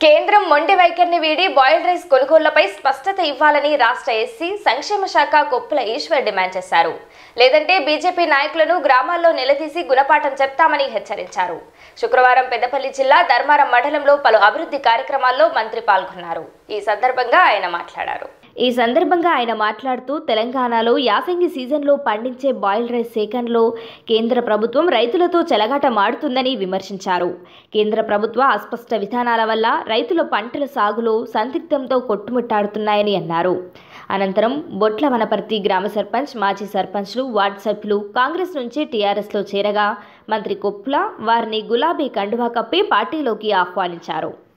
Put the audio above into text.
కేంద్రం మొండి వైఖరిని వీడి బాయిల్డ్ రైస్ కొనుగోళ్లపై స్పష్టత ఇవ్వాలని రాష్ట్ర ఎస్సీ సంక్షేమ శాఖ కొప్పుల ఈశ్వర్ డిమాండ్ చేశారు లేదంటే బీజేపీ నాయకులను గ్రామాల్లో నిలదీసి గుణపాఠం చెప్తామని హెచ్చరించారు శుక్రవారం పెద్దపల్లి జిల్లా ధర్మారం మండలంలో పలు అభివృద్ధి కార్యక్రమాల్లో మంత్రి పాల్గొన్నారు ఈ సందర్భంగా ఆయన మాట్లాడారు ఈ సందర్భంగా ఆయన మాట్లాడుతూ తెలంగాణలో యాసంగి సీజన్లో పండించే బాయిల్డ్ రైస్ సేకరణలో కేంద్ర ప్రభుత్వం రైతులతో చెలగాటమాడుతుందని విమర్శించారు కేంద్ర ప్రభుత్వ అస్పష్ట విధానాల వల్ల రైతుల పంటల సాగులో సందిగ్ధంతో కొట్టుమిట్టాడుతున్నాయని అన్నారు అనంతరం బొట్ల వనపర్తి గ్రామ సర్పంచ్ మాజీ సర్పంచ్లు వార్డు సభ్యులు కాంగ్రెస్ నుంచి టీఆర్ఎస్లో చేరగా మంత్రి కొప్పుల వారిని గులాబీ కండువా కప్పి పార్టీలోకి ఆహ్వానించారు